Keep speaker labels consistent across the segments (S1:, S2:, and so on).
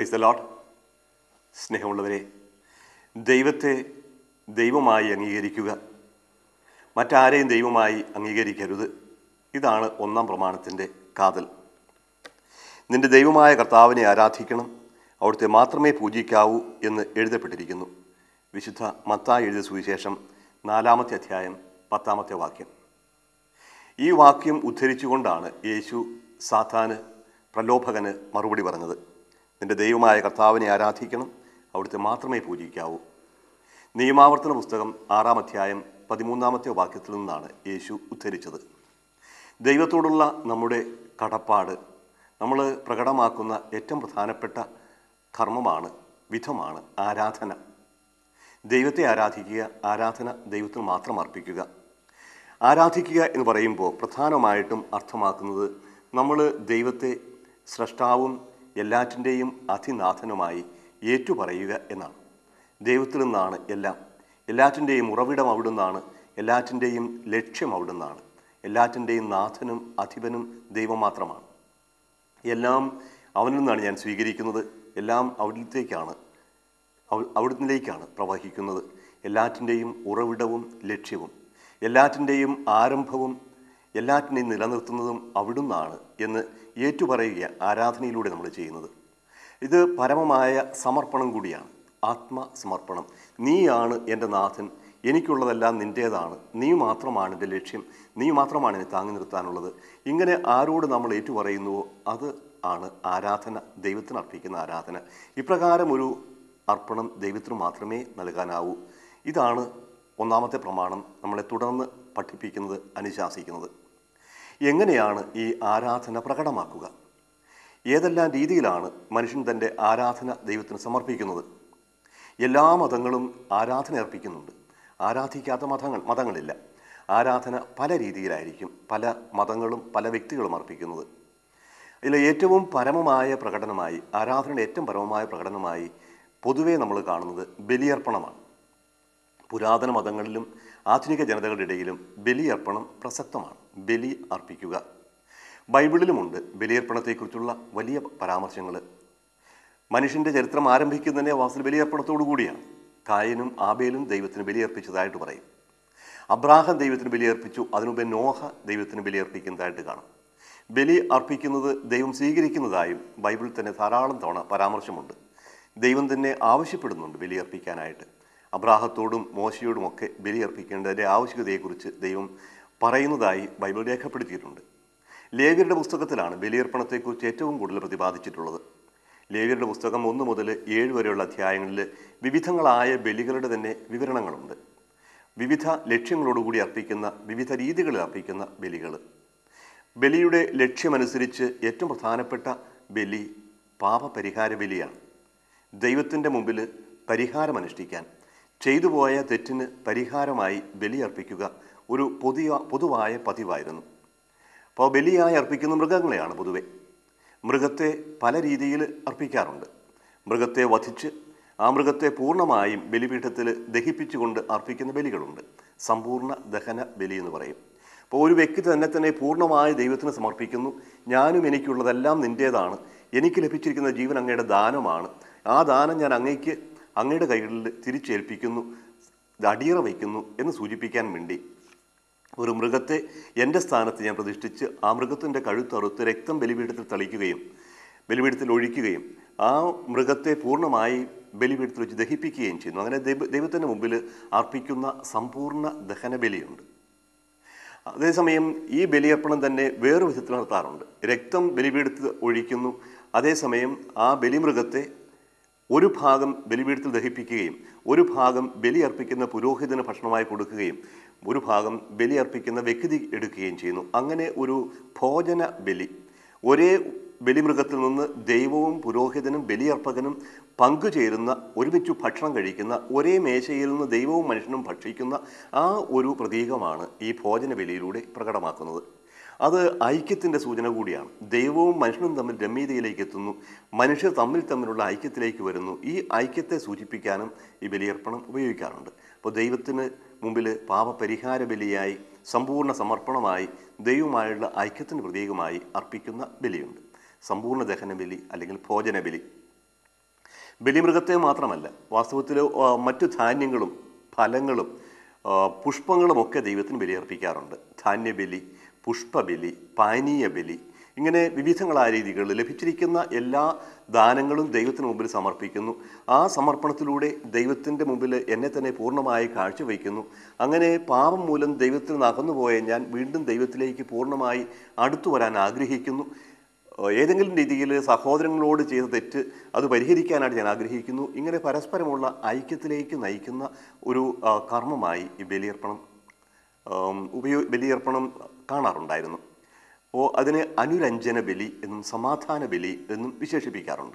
S1: praise the ലോട്ട് സ്നേഹമുള്ളവരെ ദൈവത്തെ ദൈവമായി അംഗീകരിക്കുക മറ്റാരെയും ദൈവമായി അംഗീകരിക്കരുത് ഇതാണ് ഒന്നാം പ്രമാണത്തിൻ്റെ കാതൽ നിന്റെ ദൈവമായ കർത്താവിനെ ആരാധിക്കണം അവിടുത്തെ മാത്രമേ പൂജിക്കാവൂ എന്ന് എഴുതപ്പെട്ടിരിക്കുന്നു വിശുദ്ധ മത്തായി എഴുതിയ സുവിശേഷം നാലാമത്തെ അധ്യായം പത്താമത്തെ വാക്യം ഈ വാക്യം ഉദ്ധരിച്ചുകൊണ്ടാണ് യേശു സാത്താന് പ്രലോഭകന് മറുപടി പറഞ്ഞത് നിന്റെ ദൈവമായ കർത്താവിനെ ആരാധിക്കണം അവിടുത്തെ മാത്രമേ പൂജിക്കാവൂ നിയമാവർത്തന പുസ്തകം ആറാം അധ്യായം പതിമൂന്നാമത്തെ വാക്യത്തിൽ നിന്നാണ് യേശു ഉദ്ധരിച്ചത് ദൈവത്തോടുള്ള നമ്മുടെ കടപ്പാട് നമ്മൾ പ്രകടമാക്കുന്ന ഏറ്റവും പ്രധാനപ്പെട്ട കർമ്മമാണ് വിധമാണ് ആരാധന ദൈവത്തെ ആരാധിക്കുക ആരാധന ദൈവത്തിന് മാത്രം അർപ്പിക്കുക ആരാധിക്കുക എന്ന് പറയുമ്പോൾ പ്രധാനമായിട്ടും അർത്ഥമാക്കുന്നത് നമ്മൾ ദൈവത്തെ സ്രഷ്ടാവും എല്ലാറ്റിൻ്റെയും അതിനാഥനുമായി ഏറ്റുപറയുക എന്നാണ് ദൈവത്തിൽ നിന്നാണ് എല്ലാം എല്ലാറ്റിൻ്റെയും ഉറവിടം അവിടുന്നാണ് എല്ലാറ്റിൻ്റെയും ലക്ഷ്യം അവിടുന്നാണ് എല്ലാറ്റിൻ്റെയും നാഥനും അധിപനും ദൈവം മാത്രമാണ് എല്ലാം അവനിൽ നിന്നാണ് ഞാൻ സ്വീകരിക്കുന്നത് എല്ലാം അവിടത്തേക്കാണ് അവ- അവിടുന്നിലേക്കാണ് പ്രവഹിക്കുന്നത് എല്ലാറ്റിൻ്റെയും ഉറവിടവും ലക്ഷ്യവും എല്ലാറ്റിൻ്റെയും ആരംഭവും എല്ലാറ്റിനെയും നിലനിർത്തുന്നതും അവിടുന്നാണ് എന്ന് ഏറ്റുപറയുക ആരാധനയിലൂടെ നമ്മൾ ചെയ്യുന്നത് ഇത് പരമമായ സമർപ്പണം കൂടിയാണ് ആത്മസമർപ്പണം നീയാണ് എൻ്റെ നാഥൻ എനിക്കുള്ളതെല്ലാം നിൻ്റേതാണ് നീ മാത്രമാണ് എൻ്റെ ലക്ഷ്യം നീ മാത്രമാണ് എന്നെ താങ്ങി നിർത്താനുള്ളത് ഇങ്ങനെ ആരോട് നമ്മൾ ഏറ്റുപറയുന്നുവോ അത് ആണ് ആരാധന ദൈവത്തിന് അർപ്പിക്കുന്ന ആരാധന ഇപ്രകാരം ഒരു അർപ്പണം ദൈവത്തിന് മാത്രമേ നൽകാനാവൂ ഇതാണ് ഒന്നാമത്തെ പ്രമാണം നമ്മളെ തുടർന്ന് പഠിപ്പിക്കുന്നത് അനുശാസിക്കുന്നത് എങ്ങനെയാണ് ഈ ആരാധന പ്രകടമാക്കുക ഏതെല്ലാം രീതിയിലാണ് മനുഷ്യൻ തൻ്റെ ആരാധന ദൈവത്തിന് സമർപ്പിക്കുന്നത് എല്ലാ മതങ്ങളും ആരാധന അർപ്പിക്കുന്നുണ്ട് ആരാധിക്കാത്ത മതങ്ങൾ മതങ്ങളില്ല ആരാധന പല രീതിയിലായിരിക്കും പല മതങ്ങളും പല വ്യക്തികളും അർപ്പിക്കുന്നത് ഇതിൽ ഏറ്റവും പരമമായ പ്രകടനമായി ആരാധനയുടെ ഏറ്റവും പരമമായ പ്രകടനമായി പൊതുവേ നമ്മൾ കാണുന്നത് ബലിയർപ്പണമാണ് പുരാതന മതങ്ങളിലും ആധുനിക ജനതകളുടെ ഇടയിലും ബലിയർപ്പണം പ്രസക്തമാണ് ബലി അർപ്പിക്കുക ബൈബിളിലുമുണ്ട് ബലിയർപ്പണത്തെക്കുറിച്ചുള്ള വലിയ പരാമർശങ്ങൾ മനുഷ്യൻ്റെ ചരിത്രം ആരംഭിക്കുന്നതിനെ വാസ്തു ബലിയർപ്പണത്തോടു കൂടിയാണ് കായനും ആബേലും ദൈവത്തിന് ബലിയർപ്പിച്ചതായിട്ട് പറയും അബ്രാഹം ദൈവത്തിന് ബലിയർപ്പിച്ചു അതിനുമുമ്പ് നോഹ ദൈവത്തിന് ബലിയർപ്പിക്കുന്നതായിട്ട് കാണും ബലി അർപ്പിക്കുന്നത് ദൈവം സ്വീകരിക്കുന്നതായും ബൈബിളിൽ തന്നെ ധാരാളം തവണ പരാമർശമുണ്ട് ദൈവം തന്നെ ആവശ്യപ്പെടുന്നുണ്ട് ബലിയർപ്പിക്കാനായിട്ട് അബ്രാഹത്തോടും മോശയോടുമൊക്കെ ബലിയർപ്പിക്കേണ്ടതിൻ്റെ ആവശ്യകതയെക്കുറിച്ച് ദൈവം പറയുന്നതായി ബൈബിൾ രേഖപ്പെടുത്തിയിട്ടുണ്ട് ലേവ്യരുടെ പുസ്തകത്തിലാണ് ബലിയർപ്പണത്തെക്കുറിച്ച് ഏറ്റവും കൂടുതൽ പ്രതിപാദിച്ചിട്ടുള്ളത് ലേവ്യരുടെ പുസ്തകം ഒന്ന് മുതൽ ഏഴ് വരെയുള്ള അധ്യായങ്ങളിൽ വിവിധങ്ങളായ ബലികളുടെ തന്നെ വിവരണങ്ങളുണ്ട് വിവിധ ലക്ഷ്യങ്ങളോടുകൂടി അർപ്പിക്കുന്ന വിവിധ രീതികളിൽ അർപ്പിക്കുന്ന ബലികൾ ബലിയുടെ ലക്ഷ്യമനുസരിച്ച് ഏറ്റവും പ്രധാനപ്പെട്ട ബലി പാപപരിഹാര ബലിയാണ് ദൈവത്തിൻ്റെ മുമ്പിൽ പരിഹാരം അനുഷ്ഠിക്കാൻ ചെയ്തു പോയ തെറ്റിന് പരിഹാരമായി ബലി അർപ്പിക്കുക ഒരു പുതിയ പൊതുവായ പതിവായിരുന്നു അപ്പോൾ ബലിയായി അർപ്പിക്കുന്ന മൃഗങ്ങളെയാണ് പൊതുവെ മൃഗത്തെ പല രീതിയിൽ അർപ്പിക്കാറുണ്ട് മൃഗത്തെ വധിച്ച് ആ മൃഗത്തെ പൂർണ്ണമായും ബലിപീഠത്തിൽ ദഹിപ്പിച്ചുകൊണ്ട് അർപ്പിക്കുന്ന ബലികളുണ്ട് സമ്പൂർണ്ണ ദഹന ബലി എന്ന് പറയും അപ്പോൾ ഒരു വ്യക്തി തന്നെ തന്നെ പൂർണ്ണമായി ദൈവത്തിന് സമർപ്പിക്കുന്നു ഞാനും എനിക്കുള്ളതെല്ലാം നിൻ്റേതാണ് എനിക്ക് ലഭിച്ചിരിക്കുന്ന ജീവൻ അങ്ങയുടെ ദാനമാണ് ആ ദാനം ഞാൻ അങ്ങേക്ക് അങ്ങയുടെ കൈകളിൽ തിരിച്ചേൽപ്പിക്കുന്നു ഇത് അടിയറ വയ്ക്കുന്നു എന്ന് സൂചിപ്പിക്കാൻ വേണ്ടി ഒരു മൃഗത്തെ എൻ്റെ സ്ഥാനത്ത് ഞാൻ പ്രതിഷ്ഠിച്ച് ആ മൃഗത്തിൻ്റെ കഴുത്തറുത്ത് രക്തം ബലിപീഠത്തിൽ തളിക്കുകയും ബലിപീഠത്തിൽ ഒഴിക്കുകയും ആ മൃഗത്തെ പൂർണ്ണമായി ബലിപീഠത്തിൽ വെച്ച് ദഹിപ്പിക്കുകയും ചെയ്യുന്നു അങ്ങനെ ദൈവ ദൈവത്തിൻ്റെ മുമ്പിൽ അർപ്പിക്കുന്ന സമ്പൂർണ്ണ ദഹന ബലിയുണ്ട് അതേസമയം ഈ ബലിയർപ്പണം തന്നെ വേറെ വിധത്തിൽ നടത്താറുണ്ട് രക്തം ബലിപീഠത്തിൽ ഒഴിക്കുന്നു അതേസമയം ആ ബലിമൃഗത്തെ ഒരു ഭാഗം ബലിപീഠത്തിൽ ദഹിപ്പിക്കുകയും ഒരു ഭാഗം ബലി അർപ്പിക്കുന്ന പുരോഹിതന് ഭക്ഷണമായി കൊടുക്കുകയും ഒരു ഭാഗം ബലി അർപ്പിക്കുന്ന വ്യക്തി എടുക്കുകയും ചെയ്യുന്നു അങ്ങനെ ഒരു ഭോജന ബലി ഒരേ ബലിമൃഗത്തിൽ നിന്ന് ദൈവവും പുരോഹിതനും ബലിയർപ്പകനും പങ്കുചേരുന്ന ഒരുമിച്ച് ഭക്ഷണം കഴിക്കുന്ന ഒരേ മേശയിൽ നിന്ന് ദൈവവും മനുഷ്യനും ഭക്ഷിക്കുന്ന ആ ഒരു പ്രതീകമാണ് ഈ ഭോജന ബലിയിലൂടെ പ്രകടമാക്കുന്നത് അത് ഐക്യത്തിൻ്റെ സൂചന കൂടിയാണ് ദൈവവും മനുഷ്യനും തമ്മിൽ രമ്യതയിലേക്ക് എത്തുന്നു മനുഷ്യർ തമ്മിൽ തമ്മിലുള്ള ഐക്യത്തിലേക്ക് വരുന്നു ഈ ഐക്യത്തെ സൂചിപ്പിക്കാനും ഈ ബലിയർപ്പണം ഉപയോഗിക്കാറുണ്ട് അപ്പോൾ ദൈവത്തിന് മുമ്പിൽ പാപപരിഹാര ബലിയായി സമ്പൂർണ്ണ സമർപ്പണമായി ദൈവവുമായുള്ള ഐക്യത്തിന് പ്രതീകമായി അർപ്പിക്കുന്ന ബലിയുണ്ട് സമ്പൂർണ്ണ ദഹന ബലി അല്ലെങ്കിൽ ഭോജന ബലി ബലിമൃഗത്തെ മാത്രമല്ല വാസ്തവത്തിൽ ആ, മറ്റു ധാന്യങ്ങളും ഫലങ്ങളും ആ, പുഷ്പങ്ങളുമൊക്കെ ദൈവത്തിന് ബലിയർപ്പിക്കാറുണ്ട് ധാന്യബലി പുഷ്പബലി പാനീയ ബലി ഇങ്ങനെ വിവിധങ്ങളായ രീതികളിൽ ലഭിച്ചിരിക്കുന്ന എല്ലാ ദാനങ്ങളും ദൈവത്തിന് മുമ്പിൽ സമർപ്പിക്കുന്നു ആ സമർപ്പണത്തിലൂടെ ദൈവത്തിൻ്റെ മുമ്പിൽ എന്നെ തന്നെ പൂർണ്ണമായി കാഴ്ചവെക്കുന്നു അങ്ങനെ പാപം മൂലം ദൈവത്തിൽ നിന്ന് അകന്നുപോയ ഞാൻ വീണ്ടും ദൈവത്തിലേക്ക് പൂർണ്ണമായി അടുത്തു വരാൻ ആഗ്രഹിക്കുന്നു ഏതെങ്കിലും രീതിയിൽ സഹോദരങ്ങളോട് ചെയ്ത തെറ്റ് അത് പരിഹരിക്കാനായിട്ട് ഞാൻ ആഗ്രഹിക്കുന്നു ഇങ്ങനെ പരസ്പരമുള്ള ഐക്യത്തിലേക്ക് നയിക്കുന്ന ഒരു ആ, കർമ്മമായി ഈ ബലിയർപ്പണം ആം, ഉപയോ ബലിയർപ്പണം കാണാറുണ്ടായിരുന്നു അപ്പോൾ അതിനെ അനുരഞ്ജന ബലി എന്നും സമാധാന ബലി എന്നും വിശേഷിപ്പിക്കാറുണ്ട്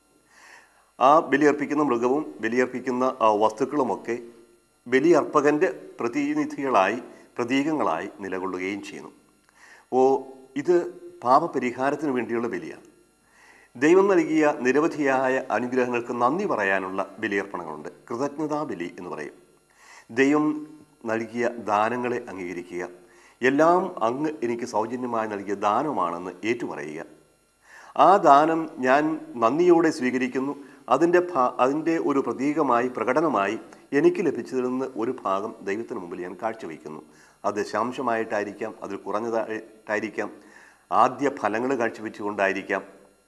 S1: ആ ബലിയർപ്പിക്കുന്ന മൃഗവും ബലിയർപ്പിക്കുന്ന ആ, വസ്തുക്കളുമൊക്കെ ബലിയർപ്പകൻ്റെ പ്രതിനിധികളായി പ്രതീകങ്ങളായി നിലകൊള്ളുകയും ചെയ്യുന്നു അപ്പോൾ ഇത് പാപപരിഹാരത്തിന് വേണ്ടിയുള്ള ബലിയാണ് ദൈവം നൽകിയ നിരവധിയായ അനുഗ്രഹങ്ങൾക്ക് നന്ദി പറയാനുള്ള ബലിയർപ്പണങ്ങളുണ്ട് കൃതജ്ഞതാ ബലി എന്ന് പറയും ദൈവം നൽകിയ ദാനങ്ങളെ അംഗീകരിക്കുക എല്ലാം അങ്ങ് എനിക്ക് സൗജന്യമായി നൽകിയ ദാനമാണെന്ന് ഏറ്റുപറയുക ആ ദാനം ഞാൻ നന്ദിയോടെ സ്വീകരിക്കുന്നു അതിൻ്റെ ഭാ അതിൻ്റെ ഒരു പ്രതീകമായി പ്രകടനമായി എനിക്ക് ലഭിച്ചതിൽ നിന്ന് ഒരു ഭാഗം ദൈവത്തിന് മുമ്പിൽ ഞാൻ കാഴ്ചവെക്കുന്നു അത് ശാംശമായിട്ടായിരിക്കാം അതിൽ കുറഞ്ഞതായിട്ടായിരിക്കാം ആദ്യ ഫലങ്ങൾ കാഴ്ചവെച്ചുകൊണ്ടായിരിക്കാം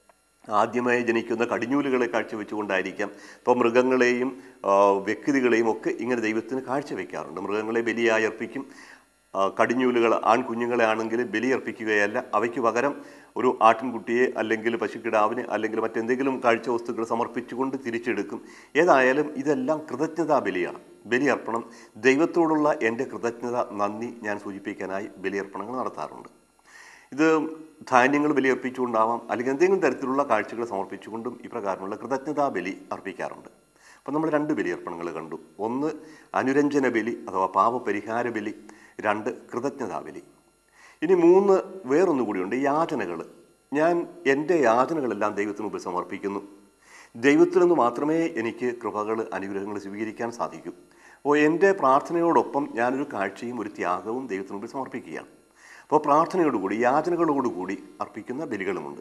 S1: ആദ്യമായി ജനിക്കുന്ന കടിഞ്ഞൂലുകളെ കാഴ്ചവെച്ചുകൊണ്ടായിരിക്കാം ഇപ്പോൾ മൃഗങ്ങളെയും ആ, വ്യക്തികളെയും ഒക്കെ ഇങ്ങനെ ദൈവത്തിന് കാഴ്ചവെക്കാറുണ്ട് മൃഗങ്ങളെ ബലിയായി അർപ്പിക്കും ആ, കടിഞ്ഞൂലുകൾ ആൺകുഞ്ഞുങ്ങളെ ആണെങ്കിൽ ബലിയർപ്പിക്കുകയല്ല അവയ്ക്ക് പകരം ഒരു ആട്ടിൻകുട്ടിയെ അല്ലെങ്കിൽ പശുക്കിടാവിനെ അല്ലെങ്കിൽ മറ്റെന്തെങ്കിലും കാഴ്ച വസ്തുക്കൾ സമർപ്പിച്ചുകൊണ്ട് തിരിച്ചെടുക്കും ഏതായാലും ഇതെല്ലാം കൃതജ്ഞതാ ബലിയാണ് ബലിയർപ്പണം ദൈവത്തോടുള്ള എൻ്റെ കൃതജ്ഞത നന്ദി ഞാൻ സൂചിപ്പിക്കാനായി ബലിയർപ്പണങ്ങൾ നടത്താറുണ്ട് ഇത് ധാന്യങ്ങൾ ബലിയർപ്പിച്ചുകൊണ്ടാവാം അല്ലെങ്കിൽ എന്തെങ്കിലും തരത്തിലുള്ള കാഴ്ചകൾ സമർപ്പിച്ചുകൊണ്ടും ഇപ്രകാരമുള്ള കൃതജ്ഞതാ ബലി അർപ്പിക്കാറുണ്ട് അപ്പം നമ്മൾ രണ്ട് ബലിയർപ്പണങ്ങൾ കണ്ടു ഒന്ന് അനുരഞ്ജന ബലി അഥവാ പാപപരിഹാര ബലി രണ്ട് കൃതജ്ഞതാ ബലി ഇനി മൂന്ന് വേറൊന്നു കൂടിയുണ്ട് യാചനകൾ ഞാൻ എൻ്റെ യാചനകളെല്ലാം ദൈവത്തിന് മുമ്പിൽ സമർപ്പിക്കുന്നു ദൈവത്തിൽ നിന്ന് മാത്രമേ എനിക്ക് കൃപകൾ അനുഗ്രഹങ്ങൾ സ്വീകരിക്കാൻ സാധിക്കൂ അപ്പോൾ എൻ്റെ പ്രാർത്ഥനയോടൊപ്പം ഞാനൊരു കാഴ്ചയും ഒരു ത്യാഗവും ദൈവത്തിന് മുമ്പിൽ സമർപ്പിക്കുകയാണ് അപ്പോൾ പ്രാർത്ഥനയോടുകൂടി യാചനകളോടുകൂടി അർപ്പിക്കുന്ന ബലികളുമുണ്ട്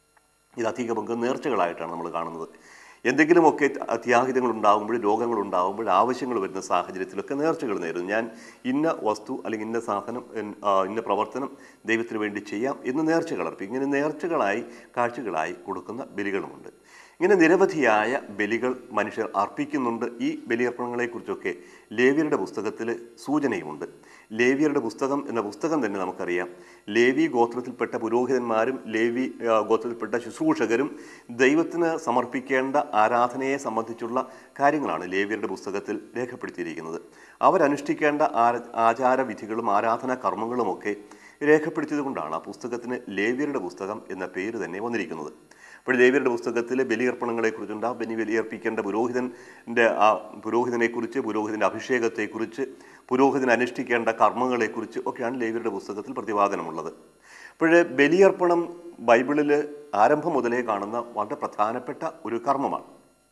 S1: ഇത് അധിക പങ്ക് നേർച്ചകളായിട്ടാണ് നമ്മൾ കാണുന്നത് എന്തെങ്കിലുമൊക്കെ ത്യാഹിതങ്ങൾ ഉണ്ടാകുമ്പോൾ രോഗങ്ങൾ ഉണ്ടാകുമ്പോൾ ആവശ്യങ്ങൾ വരുന്ന സാഹചര്യത്തിലൊക്കെ നേർച്ചകൾ നേരുന്നു ഞാൻ ഇന്ന വസ്തു അല്ലെങ്കിൽ ഇന്ന സാധനം എൻ- ആ, ഇന്ന പ്രവർത്തനം ദൈവത്തിന് വേണ്ടി ചെയ്യാം എന്ന് നേർച്ചകൾ അർപ്പിക്കും ഇങ്ങനെ നേർച്ചകളായി കാഴ്ചകളായി കൊടുക്കുന്ന ബലികളുമുണ്ട് ഇങ്ങനെ നിരവധിയായ ബലികൾ മനുഷ്യർ അർപ്പിക്കുന്നുണ്ട് ഈ ബലിയർപ്പണങ്ങളെക്കുറിച്ചൊക്കെ ലേവ്യരുടെ പുസ്തകത്തിൽ സൂചനയുമുണ്ട് ലേവ്യരുടെ പുസ്തകം എന്ന പുസ്തകം തന്നെ നമുക്കറിയാം ലേവി ഗോത്രത്തിൽപ്പെട്ട പുരോഹിതന്മാരും ലേവി ആ, ഗോത്രത്തിൽപ്പെട്ട ശുശ്രൂഷകരും ദൈവത്തിന് സമർപ്പിക്കേണ്ട ആരാധനയെ സംബന്ധിച്ചുള്ള കാര്യങ്ങളാണ് ലേവ്യരുടെ പുസ്തകത്തിൽ രേഖപ്പെടുത്തിയിരിക്കുന്നത് അവരനുഷ്ഠിക്കേണ്ട ആ- ആചാരവിധികളും ആരാധനാ കർമ്മങ്ങളുമൊക്കെ രേഖപ്പെടുത്തിയത് കൊണ്ടാണ് ആ പുസ്തകത്തിന് ലേവ്യരുടെ പുസ്തകം എന്ന പേര് തന്നെ വന്നിരിക്കുന്നത് അപ്പോൾ ലേവ്യരുടെ പുസ്തകത്തിൽ ബലിയർപ്പണങ്ങളെക്കുറിച്ചുണ്ട് ആ ബലി ബലിയർപ്പിക്കേണ്ട പുരോഹിതൻ്റെ ആ പുരോഹിതനെക്കുറിച്ച് പുരോഹിതൻ്റെ അഭിഷേകത്തെക്കുറിച്ച് പുരോഹിതൻ അനുഷ്ഠിക്കേണ്ട കർമ്മങ്ങളെക്കുറിച്ച് ഒക്കെയാണ് ലേവ്യരുടെ പുസ്തകത്തിൽ പ്രതിപാദനമുള്ളത് അപ്പോൾ ബലിയർപ്പണം ബൈബിളിൽ ആരംഭം മുതലേ കാണുന്ന വളരെ പ്രധാനപ്പെട്ട ഒരു കർമ്മമാണ്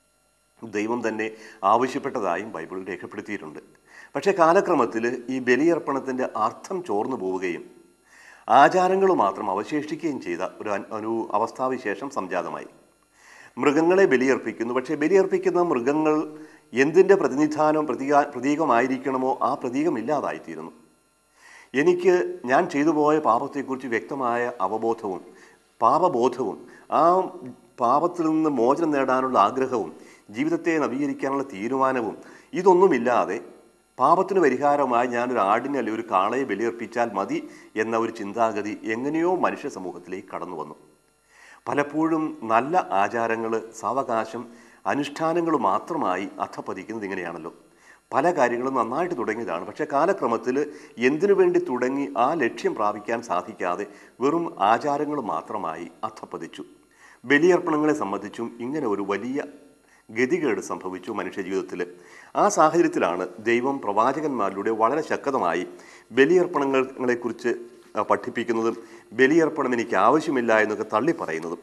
S1: ദൈവം തന്നെ ആവശ്യപ്പെട്ടതായും ബൈബിളിൽ രേഖപ്പെടുത്തിയിട്ടുണ്ട് പക്ഷേ കാലക്രമത്തിൽ ഈ ബലിയർപ്പണത്തിൻ്റെ അർത്ഥം ചോർന്നു പോവുകയും ആചാരങ്ങൾ മാത്രം അവശേഷിക്കുകയും ചെയ്ത ഒരു അൻ- ഒരു അവസ്ഥാവിശേഷം സംജാതമായി മൃഗങ്ങളെ ബലിയർപ്പിക്കുന്നു പക്ഷേ ബലിയർപ്പിക്കുന്ന മൃഗങ്ങൾ എന്തിൻ്റെ പ്രതിനിധാനം പ്രതീക പ്രതീകമായിരിക്കണമോ ആ പ്രതീകം ഇല്ലാതായിത്തീരുന്നു എനിക്ക് ഞാൻ ചെയ്തു പോയ പാപത്തെക്കുറിച്ച് വ്യക്തമായ അവബോധവും പാപബോധവും ആ പാപത്തിൽ നിന്ന് മോചനം നേടാനുള്ള ആഗ്രഹവും ജീവിതത്തെ നവീകരിക്കാനുള്ള തീരുമാനവും ഇതൊന്നുമില്ലാതെ പാപത്തിന് പരിഹാരമായി ഞാനൊരു ആടിനെ അല്ലെങ്കിൽ ഒരു കാളയെ ബലിയർപ്പിച്ചാൽ മതി എന്ന ഒരു ചിന്താഗതി എങ്ങനെയോ മനുഷ്യ സമൂഹത്തിലേക്ക് കടന്നു വന്നു പലപ്പോഴും നല്ല ആചാരങ്ങൾ സാവകാശം അനുഷ്ഠാനങ്ങൾ മാത്രമായി അധപ്പതിക്കുന്നത് ഇങ്ങനെയാണല്ലോ പല കാര്യങ്ങളും നന്നായിട്ട് തുടങ്ങിയതാണ് പക്ഷേ കാലക്രമത്തിൽ എന്തിനു വേണ്ടി തുടങ്ങി ആ ലക്ഷ്യം പ്രാപിക്കാൻ സാധിക്കാതെ വെറും ആചാരങ്ങൾ മാത്രമായി അധപ്പതിച്ചു ബലിയർപ്പണങ്ങളെ സംബന്ധിച്ചും ഇങ്ങനെ ഒരു വലിയ ഗതികേട് സംഭവിച്ചു മനുഷ്യജീവിതത്തിൽ ആ സാഹചര്യത്തിലാണ് ദൈവം പ്രവാചകന്മാരിലൂടെ വളരെ ശക്തമായി ബലിയർപ്പണങ്ങളെക്കുറിച്ച് ആ, പഠിപ്പിക്കുന്നതും ബലിയർപ്പണം എനിക്ക് ആവശ്യമില്ല എന്നൊക്കെ തള്ളി പറയുന്നതും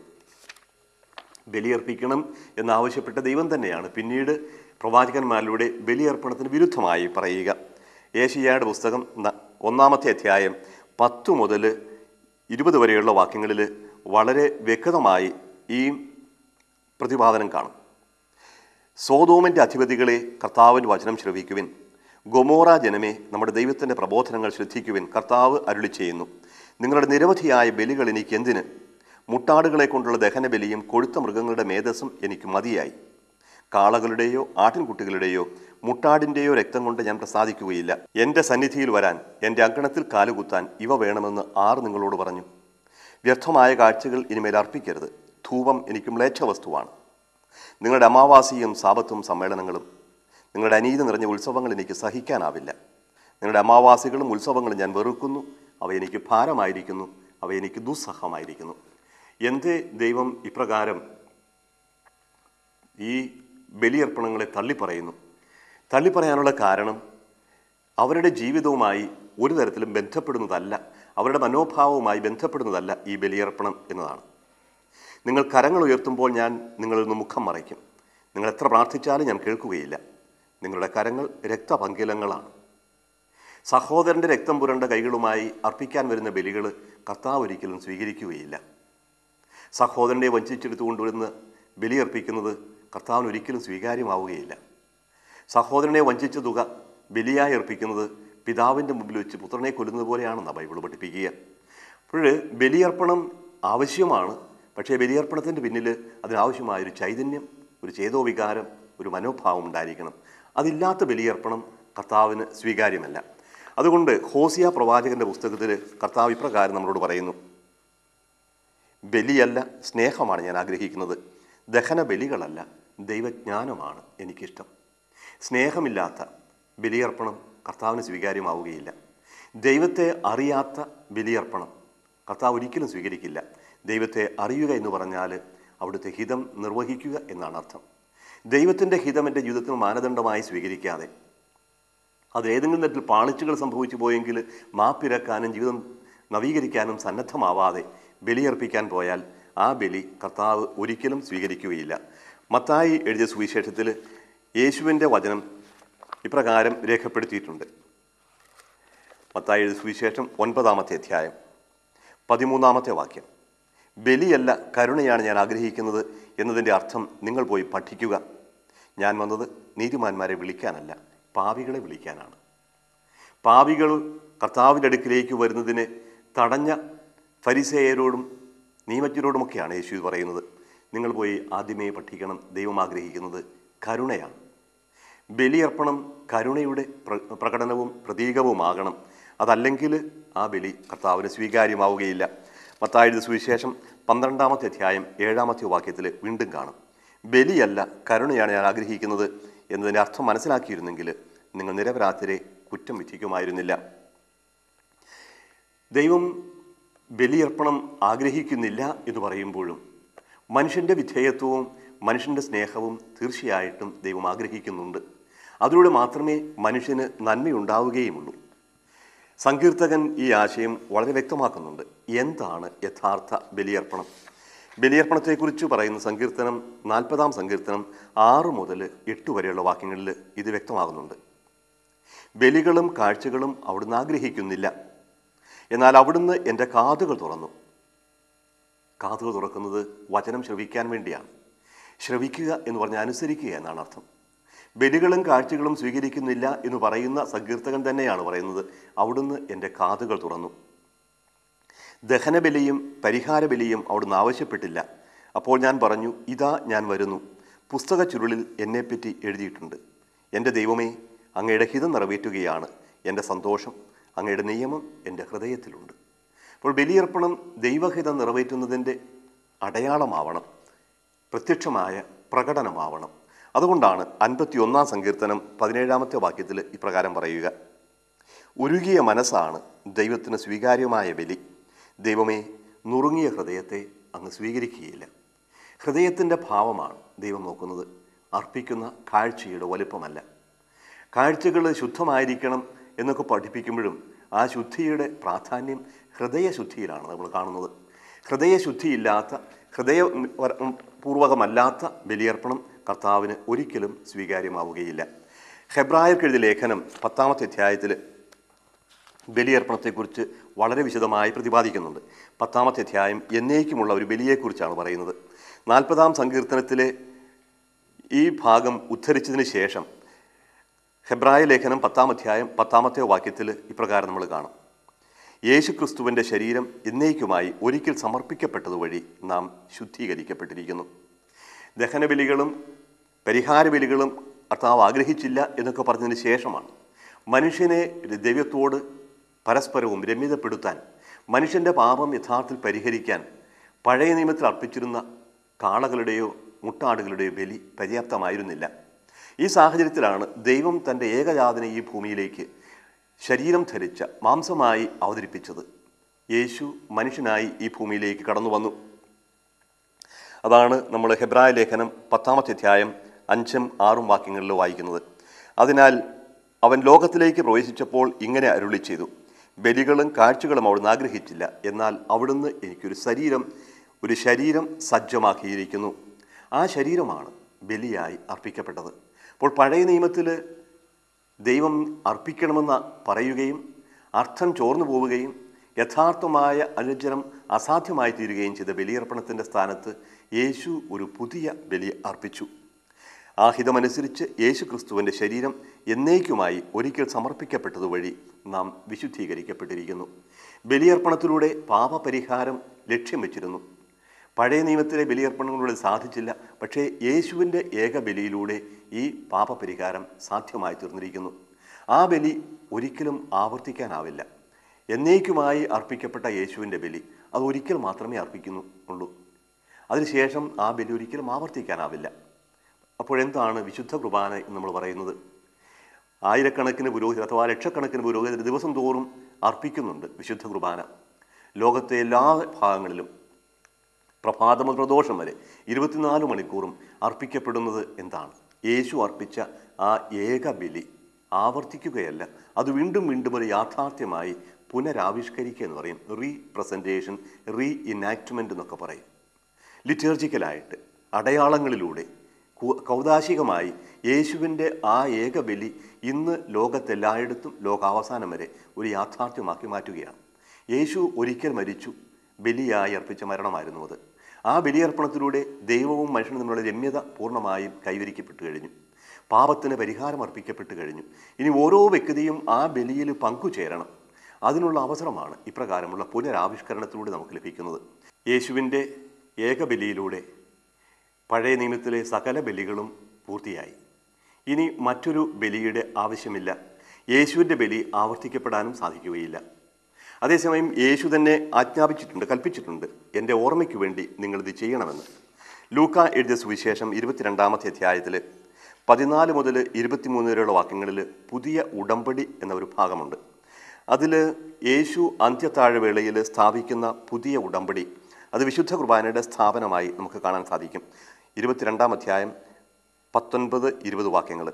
S1: ബലിയർപ്പിക്കണം എന്നാവശ്യപ്പെട്ട ദൈവം തന്നെയാണ് പിന്നീട് പ്രവാചകന്മാരിലൂടെ ബലിയർപ്പണത്തിന് വിരുദ്ധമായി പറയുക ഏഷ്യായുടെ പുസ്തകം ന- ഒന്നാമത്തെ അധ്യായം പത്ത് മുതൽ ഇരുപത് വരെയുള്ള വാക്യങ്ങളിൽ വളരെ വ്യക്തമായി ഈ പ്രതിപാദനം കാണും സോതോമിൻ്റെ അധിപതികളെ കർത്താവിൻ്റെ വചനം ശ്രവിക്കുവിൻ ഗൊമോറ ജനമേ നമ്മുടെ ദൈവത്തിൻ്റെ പ്രബോധനങ്ങൾ ശ്രദ്ധിക്കുവിൻ കർത്താവ് അരുളി ചെയ്യുന്നു നിങ്ങളുടെ നിരവധിയായ ബലികൾ എനിക്ക് എന്തിന് മുട്ടാടുകളെ കൊണ്ടുള്ള ദഹനബലിയും കൊഴുത്ത മൃഗങ്ങളുടെ മേധസ്സും എനിക്ക് മതിയായി കാളകളുടെയോ ആട്ടിൻകുട്ടികളുടെയോ മുട്ടാടിൻ്റെയോ രക്തം കൊണ്ട് ഞാൻ പ്രസാദിക്കുകയില്ല എൻ്റെ സന്നിധിയിൽ വരാൻ എൻ്റെ അങ്കണത്തിൽ കാലുകുത്താൻ ഇവ വേണമെന്ന് ആർ നിങ്ങളോട് പറഞ്ഞു വ്യർത്ഥമായ കാഴ്ചകൾ ഇനിമേൽ അർപ്പിക്കരുത് ധൂപം എനിക്ക് മ്ലേച്ഛ വസ്തുവാണ് നിങ്ങളുടെ അമാവാസിയും സാപത്തും സമ്മേളനങ്ങളും നിങ്ങളുടെ അനീതി നിറഞ്ഞ ഉത്സവങ്ങൾ എനിക്ക് സഹിക്കാനാവില്ല നിങ്ങളുടെ അമാവാസികളും ഉത്സവങ്ങളും ഞാൻ വെറുക്കുന്നു അവ എനിക്ക് ഭാരമായിരിക്കുന്നു അവ എനിക്ക് ദുസ്സഹമായിരിക്കുന്നു എന്തേ ദൈവം ഇപ്രകാരം ഈ ബലിയർപ്പണങ്ങളെ തള്ളിപ്പറയുന്നു തള്ളിപ്പറയാനുള്ള കാരണം അവരുടെ ജീവിതവുമായി ഒരു തരത്തിലും ബന്ധപ്പെടുന്നതല്ല അവരുടെ മനോഭാവവുമായി ബന്ധപ്പെടുന്നതല്ല ഈ ബലിയർപ്പണം എന്നതാണ് നിങ്ങൾ കരങ്ങൾ ഉയർത്തുമ്പോൾ ഞാൻ നിങ്ങളിൽ നിന്ന് മുഖം മറയ്ക്കും നിങ്ങൾ എത്ര പ്രാർത്ഥിച്ചാലും ഞാൻ കേൾക്കുകയില്ല നിങ്ങളുടെ കരങ്ങൾ രക്തപങ്കിലങ്ങളാണ് സഹോദരൻ്റെ രക്തം പുരണ്ട കൈകളുമായി അർപ്പിക്കാൻ വരുന്ന ബലികൾ കർത്താവ് ഒരിക്കലും സ്വീകരിക്കുകയില്ല സഹോദരനെ വഞ്ചിച്ചെടുത്തു കൊണ്ടുവരുന്ന ബലിയർപ്പിക്കുന്നത് കർത്താവിന് ഒരിക്കലും സ്വീകാര്യമാവുകയില്ല സഹോദരനെ വഞ്ചിച്ച തുക ബലിയായി അർപ്പിക്കുന്നത് പിതാവിൻ്റെ മുമ്പിൽ വെച്ച് പുത്രനെ കൊല്ലുന്നത് പോലെയാണെന്നാണ് ബൈബിൾ പഠിപ്പിക്കുക അപ്പോൾ ബലിയർപ്പണം ആവശ്യമാണ് പക്ഷേ ബലിയർപ്പണത്തിൻ്റെ പിന്നിൽ അതിനാവശ്യമായൊരു ചൈതന്യം ഒരു ചേതോവികാരം ഒരു മനോഭാവം ഉണ്ടായിരിക്കണം അതില്ലാത്ത ബലിയർപ്പണം കർത്താവിന് സ്വീകാര്യമല്ല അതുകൊണ്ട് ഹോസിയ പ്രവാചകന്റെ പുസ്തകത്തിൽ കർത്താവ് ഇപ്രകാരം നമ്മളോട് പറയുന്നു ബലിയല്ല സ്നേഹമാണ് ഞാൻ ആഗ്രഹിക്കുന്നത് ദഹന ബലികളല്ല ദൈവജ്ഞാനമാണ് എനിക്കിഷ്ടം സ്നേഹമില്ലാത്ത ബലിയർപ്പണം കർത്താവിന് സ്വീകാര്യമാവുകയില്ല ദൈവത്തെ അറിയാത്ത ബലിയർപ്പണം കർത്താവ് ഒരിക്കലും സ്വീകരിക്കില്ല ദൈവത്തെ അറിയുക എന്ന് പറഞ്ഞാൽ അവിടുത്തെ ഹിതം നിർവഹിക്കുക എന്നാണ് അർത്ഥം ദൈവത്തിൻ്റെ ഹിതം എൻ്റെ ജീവിതത്തിൽ മാനദണ്ഡമായി സ്വീകരിക്കാതെ അത് ഏതെങ്കിലും തരത്തിൽ പാളിച്ചുകൾ സംഭവിച്ചു പോയെങ്കിൽ മാപ്പിരക്കാനും ജീവിതം നവീകരിക്കാനും സന്നദ്ധമാവാതെ ബലിയർപ്പിക്കാൻ പോയാൽ ആ ബലി കർത്താവ് ഒരിക്കലും സ്വീകരിക്കുകയില്ല മത്തായി എഴുതിയ സുവിശേഷത്തിൽ യേശുവിൻ്റെ വചനം ഇപ്രകാരം രേഖപ്പെടുത്തിയിട്ടുണ്ട് മത്തായി എഴുതിയ സുവിശേഷം ഒൻപതാമത്തെ അധ്യായം പതിമൂന്നാമത്തെ വാക്യം ബലിയല്ല കരുണയാണ് ഞാൻ ആഗ്രഹിക്കുന്നത് എന്നതിൻ്റെ അർത്ഥം നിങ്ങൾ പോയി പഠിക്കുക ഞാൻ വന്നത് നീതിമാന്മാരെ വിളിക്കാനല്ല പാവികളെ വിളിക്കാനാണ് പാവികൾ കർത്താവിൻ്റെ അടുക്കിലേക്ക് വരുന്നതിനെ തടഞ്ഞ ഫരിസേയരോടും നിയമജ്ഞരോടുമൊക്കെയാണ് യേശു ഇത് പറയുന്നത് നിങ്ങൾ പോയി ആദ്യമേ പഠിക്കണം ദൈവം ആഗ്രഹിക്കുന്നത് കരുണയാണ് ബലിയർപ്പണം കരുണയുടെ പ്ര- പ്രകടനവും പ്രതീകവുമാകണം അതല്ലെങ്കിൽ ആ ബലി കർത്താവിന് സ്വീകാര്യമാവുകയില്ല മത്തായത് സുവിശേഷം പന്ത്രണ്ടാമത്തെ അധ്യായം ഏഴാമത്തെ വാക്യത്തിൽ വീണ്ടും കാണും ബലിയല്ല കരുണയാണ് ഞാൻ ആഗ്രഹിക്കുന്നത് എന്നതിൻ്റെ അർത്ഥം മനസ്സിലാക്കിയിരുന്നെങ്കിൽ നിങ്ങൾ നിരപരാധരെ കുറ്റം വിധിക്കുമായിരുന്നില്ല ദൈവം ബലിയർപ്പണം ആഗ്രഹിക്കുന്നില്ല എന്ന് പറയുമ്പോഴും മനുഷ്യൻ്റെ വിധേയത്വവും മനുഷ്യൻ്റെ സ്നേഹവും തീർച്ചയായിട്ടും ദൈവം ആഗ്രഹിക്കുന്നുണ്ട് അതിലൂടെ മാത്രമേ മനുഷ്യന് നന്മയുണ്ടാവുകയുമുള്ളൂ സങ്കീർത്തകൻ ഈ ആശയം വളരെ വ്യക്തമാക്കുന്നുണ്ട് എന്താണ് യഥാർത്ഥ ബലിയർപ്പണം ബലിയർപ്പണത്തെക്കുറിച്ച് പറയുന്ന സങ്കീർത്തനം നാൽപ്പതാം സങ്കീർത്തനം ആറ് മുതൽ എട്ട് വരെയുള്ള വാക്യങ്ങളിൽ ഇത് വ്യക്തമാകുന്നുണ്ട് ബലികളും കാഴ്ചകളും അവിടുന്ന് ആഗ്രഹിക്കുന്നില്ല എന്നാൽ അവിടുന്ന് എൻ്റെ കാതുകൾ തുറന്നു കാതുകൾ തുറക്കുന്നത് വചനം ശ്രവിക്കാൻ വേണ്ടിയാണ് ശ്രവിക്കുക എന്ന് പറഞ്ഞാൽ അനുസരിക്കുക എന്നാണ് അർത്ഥം ബലികളും കാഴ്ചകളും സ്വീകരിക്കുന്നില്ല എന്ന് പറയുന്ന സങ്കീർത്തകൻ തന്നെയാണ് പറയുന്നത് അവിടുന്ന് എൻ്റെ കാതുകൾ തുറന്നു ദഹനബലിയും പരിഹാരബലിയും അവിടുന്ന് ആവശ്യപ്പെട്ടില്ല അപ്പോൾ ഞാൻ പറഞ്ഞു ഇതാ ഞാൻ വരുന്നു പുസ്തക ചുരുളിൽ എന്നെപ്പറ്റി എഴുതിയിട്ടുണ്ട് എൻ്റെ ദൈവമേ അങ്ങയുടെ ഹിതം നിറവേറ്റുകയാണ് എൻ്റെ സന്തോഷം അങ്ങയുടെ നിയമം എൻ്റെ ഹൃദയത്തിലുണ്ട് അപ്പോൾ ബലിയർപ്പണം ദൈവഹിതം നിറവേറ്റുന്നതിൻ്റെ അടയാളമാവണം പ്രത്യക്ഷമായ പ്രകടനമാവണം അതുകൊണ്ടാണ് അൻപത്തി ഒന്നാം സങ്കീർത്തനം പതിനേഴാമത്തെ വാക്യത്തിൽ ഇപ്രകാരം പറയുക ഉരുകിയ മനസ്സാണ് ദൈവത്തിന് സ്വീകാര്യമായ ബലി ദൈവമേ നുറുങ്ങിയ ഹൃദയത്തെ അങ്ങ് സ്വീകരിക്കുകയില്ല ഹൃദയത്തിൻ്റെ ഭാവമാണ് ദൈവം നോക്കുന്നത് അർപ്പിക്കുന്ന കാഴ്ചയുടെ വലുപ്പമല്ല കാഴ്ചകൾ ശുദ്ധമായിരിക്കണം എന്നൊക്കെ പഠിപ്പിക്കുമ്പോഴും ആ ശുദ്ധിയുടെ പ്രാധാന്യം ഹൃദയശുദ്ധിയിലാണ് നമ്മൾ കാണുന്നത് ഹൃദയശുദ്ധിയില്ലാത്ത ഹൃദയ പൂർവകമല്ലാത്ത ബലിയർപ്പണം കർത്താവിന് ഒരിക്കലും സ്വീകാര്യമാവുകയില്ല ഹെബ്രായർക്ക് എഴുതിയ ലേഖനം പത്താമത്തെ അധ്യായത്തിൽ ബലിയർപ്പണത്തെക്കുറിച്ച് വളരെ വിശദമായി പ്രതിപാദിക്കുന്നുണ്ട് പത്താമത്തെ അധ്യായം എന്നേക്കുമുള്ള ഒരു ബലിയെക്കുറിച്ചാണ് പറയുന്നത് നാൽപ്പതാം സങ്കീർത്തനത്തിലെ ഈ ഭാഗം ഉദ്ധരിച്ചതിന് ശേഷം ഹെബ്രായ ലേഖനം പത്താം അധ്യായം പത്താമത്തെ വാക്യത്തിൽ ഇപ്രകാരം നമ്മൾ കാണും യേശു ക്രിസ്തുവിൻ്റെ ശരീരം എന്നേക്കുമായി ഒരിക്കൽ സമർപ്പിക്കപ്പെട്ടതുവഴി നാം ശുദ്ധീകരിക്കപ്പെട്ടിരിക്കുന്നു ദഹനബലികളും പരിഹാരബലികളും കർത്താവ് ആഗ്രഹിച്ചില്ല എന്നൊക്കെ പറഞ്ഞതിന് ശേഷമാണ് മനുഷ്യനെ ദൈവത്തോട് പരസ്പരവും രമ്യതപ്പെടുത്താൻ മനുഷ്യൻ്റെ പാപം യഥാർത്ഥത്തിൽ പരിഹരിക്കാൻ പഴയ നിയമത്തിൽ അർപ്പിച്ചിരുന്ന കാളകളുടെയോ മുട്ടാടുകളുടെയോ ബലി പര്യാപ്തമായിരുന്നില്ല ഈ സാഹചര്യത്തിലാണ് ദൈവം തൻ്റെ ഏകജാതനെ ഈ ഭൂമിയിലേക്ക് ശരീരം ധരിച്ച മാംസമായി അവതരിപ്പിച്ചത് യേശു മനുഷ്യനായി ഈ ഭൂമിയിലേക്ക് കടന്നു വന്നു അതാണ് നമ്മൾ ഹെബ്രായ ലേഖനം പത്താമത്തെ അധ്യായം അഞ്ചും ആറും വാക്യങ്ങളിൽ വായിക്കുന്നത് അതിനാൽ അവൻ ലോകത്തിലേക്ക് പ്രവേശിച്ചപ്പോൾ ഇങ്ങനെ അരുളി ചെയ്തു ബലികളും കാഴ്ചകളും അവിടുന്ന് ആഗ്രഹിച്ചില്ല എന്നാൽ അവിടുന്ന് എനിക്കൊരു ശരീരം ഒരു ശരീരം സജ്ജമാക്കിയിരിക്കുന്നു ആ ശരീരമാണ് ബലിയായി അർപ്പിക്കപ്പെട്ടത് അപ്പോൾ പഴയ നിയമത്തിൽ ദൈവം അർപ്പിക്കണമെന്ന് പറയുകയും അർത്ഥം ചോർന്നു പോവുകയും യഥാർത്ഥമായ അനുചരം അസാധ്യമായി തീരുകയും ചെയ്ത ബലിയർപ്പണത്തിൻ്റെ സ്ഥാനത്ത് യേശു ഒരു പുതിയ ബലി അർപ്പിച്ചു ആ ഹിതമനുസരിച്ച് യേശു ക്രിസ്തുവിൻ്റെ ശരീരം എന്നേക്കുമായി ഒരിക്കൽ സമർപ്പിക്കപ്പെട്ടത് വഴി നാം വിശുദ്ധീകരിക്കപ്പെട്ടിരിക്കുന്നു ബലിയർപ്പണത്തിലൂടെ പാപപരിഹാരം ലക്ഷ്യം വെച്ചിരുന്നു പഴയ നിയമത്തിലെ ബലിയർപ്പണങ്ങളിലൂടെ സാധിച്ചില്ല പക്ഷേ യേശുവിൻ്റെ ഏക ബലിയിലൂടെ ഈ പാപപരിഹാരം സാധ്യമായി തീർന്നിരിക്കുന്നു ആ ബലി ഒരിക്കലും ആവർത്തിക്കാനാവില്ല എന്നേക്കുമായി അർപ്പിക്കപ്പെട്ട യേശുവിൻ്റെ ബലി അത് ഒരിക്കൽ മാത്രമേ അർപ്പിക്കുന്നു ഉള്ളൂ അതിനുശേഷം ആ ബലി ഒരിക്കലും ആവർത്തിക്കാനാവില്ല അപ്പോഴെന്താണ് വിശുദ്ധ കുർബാന എന്ന് നമ്മൾ പറയുന്നത് ആയിരക്കണക്കിന് പുരോഹിതർ അഥവാ ലക്ഷക്കണക്കിന് പുരോഹിതർ ദിവസം തോറും അർപ്പിക്കുന്നുണ്ട് വിശുദ്ധ കുർബാന ലോകത്തെ എല്ലാ ഭാഗങ്ങളിലും പ്രഭാതം മുതൽ പ്രദോഷം വരെ ഇരുപത്തിനാല് മണിക്കൂറും അർപ്പിക്കപ്പെടുന്നത് എന്താണ് യേശു അർപ്പിച്ച ആ ഏക ബലി ആവർത്തിക്കുകയല്ല അത് വീണ്ടും വീണ്ടും ഒരു യാഥാർത്ഥ്യമായി പുനരാവിഷ്കരിക്കുക എന്ന് പറയും റീ പ്രസൻറ്റേഷൻ റീ ഇനാക്ട്മെൻ്റ് എന്നൊക്കെ പറയും ലിറ്റേർജിക്കലായിട്ട് അടയാളങ്ങളിലൂടെ കു- കൗതാശികമായി യേശുവിൻ്റെ ആ ഏക ബലി ഇന്ന് ലോകത്തെല്ലായിടത്തും ലോകാവസാനം വരെ ഒരു യാഥാർത്ഥ്യമാക്കി മാറ്റുകയാണ് യേശു ഒരിക്കൽ മരിച്ചു ബലിയായി അർപ്പിച്ച മരണമായിരുന്നു അത് ആ ബലിയർപ്പണത്തിലൂടെ ദൈവവും മനുഷ്യനും തമ്മിലുള്ള രമ്യത പൂർണ്ണമായും കൈവരിക്കപ്പെട്ടു കഴിഞ്ഞു പാപത്തിന് പരിഹാരം അർപ്പിക്കപ്പെട്ടു കഴിഞ്ഞു ഇനി ഓരോ വ്യക്തിയും ആ ബലിയിൽ പങ്കുചേരണം അതിനുള്ള അവസരമാണ് ഇപ്രകാരമുള്ള പുനരാവിഷ്കരണത്തിലൂടെ നമുക്ക് ലഭിക്കുന്നത് യേശുവിൻ്റെ ഏകബലിയിലൂടെ പഴയ നിയമത്തിലെ സകല ബലികളും പൂർത്തിയായി ഇനി മറ്റൊരു ബലിയുടെ ആവശ്യമില്ല യേശുവിൻ്റെ ബലി ആവർത്തിക്കപ്പെടാനും സാധിക്കുകയില്ല അതേസമയം യേശു തന്നെ ആജ്ഞാപിച്ചിട്ടുണ്ട് കൽപ്പിച്ചിട്ടുണ്ട് എൻ്റെ ഓർമ്മയ്ക്ക് വേണ്ടി നിങ്ങളിത് ചെയ്യണമെന്ന് ലൂക്ക എഴുതിയ സുവിശേഷം ഇരുപത്തിരണ്ടാമത്തെ അധ്യായത്തിൽ പതിനാല് മുതൽ ഇരുപത്തിമൂന്ന് വരെയുള്ള വാക്യങ്ങളിൽ പുതിയ ഉടമ്പടി എന്ന ഒരു ഭാഗമുണ്ട് അതിൽ യേശു അന്ത്യത്താഴവേളയിൽ സ്ഥാപിക്കുന്ന പുതിയ ഉടമ്പടി അത് വിശുദ്ധ കുർബാനയുടെ സ്ഥാപനമായി നമുക്ക് കാണാൻ സാധിക്കും ഇരുപത്തിരണ്ടാം അധ്യായം പത്തൊൻപത് ഇരുപത് വാക്യങ്ങൾ